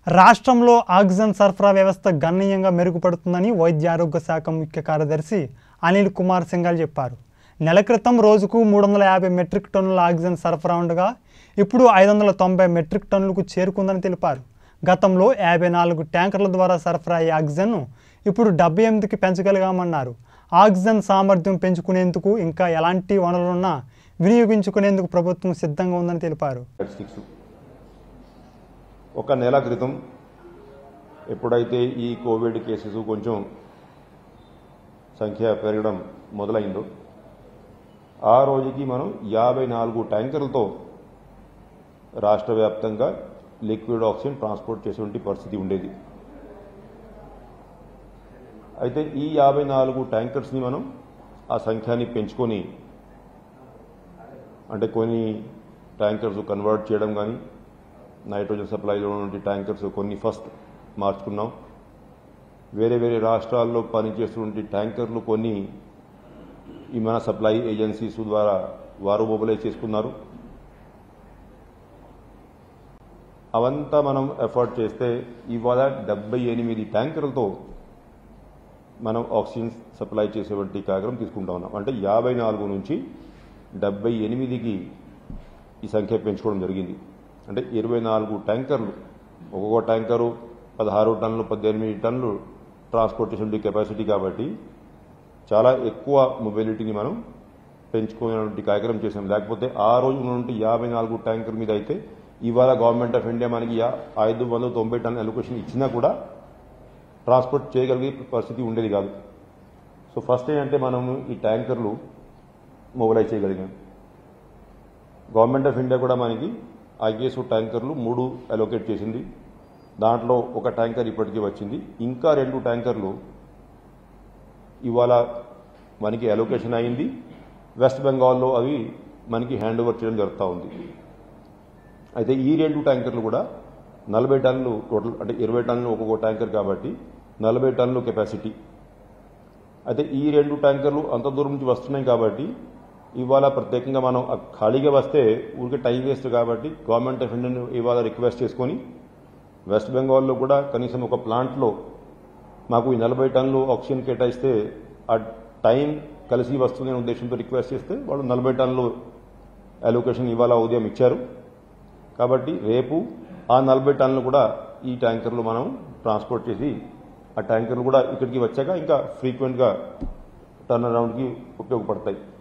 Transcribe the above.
రాష్ట్రంలో ఆక్సిజన్ సరఫరా వ్యవస్థ గణనీయంగా మెరుగుపడుతుందని వైద్య ఆరోగ్య శాఖ ముఖ్య కార్యదర్శి అనిల్ కుమార్ సింఘాల్ చెప్పారు నెల క్రితం రోజుకు మూడు వందల యాభై మెట్రిక్ టన్నుల ఆక్సిజన్ సరఫరా ఉండగా ఇప్పుడు ఐదు వందల తొంభై మెట్రిక్ టన్నులకు చేరుకుందని తెలిపారు గతంలో యాభై నాలుగు ట్యాంకర్ల ద్వారా సరఫరా అయ్యే ఆక్సిజన్ను ఇప్పుడు డెబ్బై ఎనిమిదికి పెంచగలిగామన్నారు ఆక్సిజన్ సామర్థ్యం పెంచుకునేందుకు ఇంకా ఎలాంటి వనరులున్నా వినియోగించుకునేందుకు ప్రభుత్వం సిద్ధంగా ఉందని తెలిపారు స్టిక్స్ ఒక నెల క్రితం ఎప్పుడైతే ఈ కోవిడ్ కేసెస్ కొంచెం సంఖ్య పెరగడం మొదలైందో ఆ రోజుకి మనం యాభై నాలుగు ట్యాంకర్లతో రాష్ట్ర వ్యాప్తంగా లిక్విడ్ ఆక్సిజన్ ట్రాన్స్పోర్ట్ చేసేటువంటి పరిస్థితి ఉండేది అయితే ఈ యాభై నాలుగు ట్యాంకర్స్ని మనం ఆ సంఖ్యాన్ని పెంచుకొని అంటే కొన్ని ట్యాంకర్స్ కన్వర్ట్ చేయడం కానీ నైట్రోజన్ సప్లైలో ఉన్నటువంటి ట్యాంకర్స్ కొన్ని ఫస్ట్ మార్చుకున్నాం వేరే వేరే రాష్ట్రాల్లో పనిచేస్తున్నటువంటి ట్యాంకర్లు కొన్ని ఈ మన సప్లై ఏజెన్సీస్ ద్వారా వారు మొబిలైజ్ చేసుకున్నారు అవంతా మనం ఎఫర్ట్ చేస్తే ఇవాళ డెబ్బై ఎనిమిది ట్యాంకర్లతో మనం ఆక్సిజన్ సప్లై చేసేటువంటి కార్యక్రమం తీసుకుంటా ఉన్నాం అంటే యాభై నాలుగు నుంచి డెబ్బై ఎనిమిదికి ఈ సంఖ్య పెంచుకోవడం జరిగింది అంటే ఇరవై నాలుగు ట్యాంకర్లు ఒక్కొక్క ట్యాంకరు పదహారు టన్నులు పద్దెనిమిది టన్నులు ట్రాన్స్పోర్టేషన్ కెపాసిటీ కాబట్టి చాలా ఎక్కువ మొబిలిటీని మనం పెంచుకునేటువంటి కార్యక్రమం చేసాం లేకపోతే ఆ రోజు ఉన్నటువంటి యాభై నాలుగు ట్యాంకర్ మీద అయితే ఇవాళ గవర్నమెంట్ ఆఫ్ ఇండియా మనకి యా- ఐదు వందల తొంభై టన్నుల అలొకేషన్ ఇచ్చినా కూడా ట్రాన్స్పోర్ట్ చేయగలిగే పరిస్థితి ఉండేది కాదు సో ఫస్ట్ ఏంటంటే మనం ఈ ట్యాంకర్లు మొబిలైజ్ చేయగలిగాం గవర్నమెంట్ ఆఫ్ ఇండియా కూడా మనకి ఐకేఎస్ ట్యాంకర్లు మూడు అలొకేట్ చేసింది దాంట్లో ఒక ట్యాంకర్ ఇప్పటికీ వచ్చింది ఇంకా రెండు ట్యాంకర్లు ఇవాళ మనకి అలొకేషన్ అయింది వెస్ట్ బెంగాల్లో అవి మనకి హ్యాండ్ ఓవర్ చేయడం జరుగుతూ ఉంది అయితే ఈ రెండు ట్యాంకర్లు కూడా నలభై టన్నులు టోటల్ అంటే ఇరవై టన్నులు ఒక్కొక్క ట్యాంకర్ కాబట్టి నలభై టన్నులు కెపాసిటీ అయితే ఈ రెండు ట్యాంకర్లు అంత దూరం నుంచి వస్తున్నాయి కాబట్టి ఇవాళ ప్రత్యేకంగా మనం ఆ ఖాళీగా వస్తే ఊరికి టైం వేస్ట్ కాబట్టి గవర్నమెంట్ ఆఫ్ ఇండియాను ఇవాళ రిక్వెస్ట్ చేసుకొని వెస్ట్ బెంగాల్లో కూడా కనీసం ఒక ప్లాంట్లో మాకు ఈ నలభై టన్నులు ఆక్సిజన్ కేటాయిస్తే ఆ టైం కలిసి వస్తుందనే ఉద్దేశంతో రిక్వెస్ట్ చేస్తే వాళ్ళు నలభై టన్నులు అలొకేషన్ ఇవాళ ఉదయం ఇచ్చారు కాబట్టి రేపు ఆ నలభై టన్నులు కూడా ఈ ట్యాంకర్లు మనం ట్రాన్స్పోర్ట్ చేసి ఆ ట్యాంకర్లు కూడా ఇక్కడికి వచ్చాక ఇంకా ఫ్రీక్వెంట్గా టర్న్ అరౌండ్కి ఉపయోగపడతాయి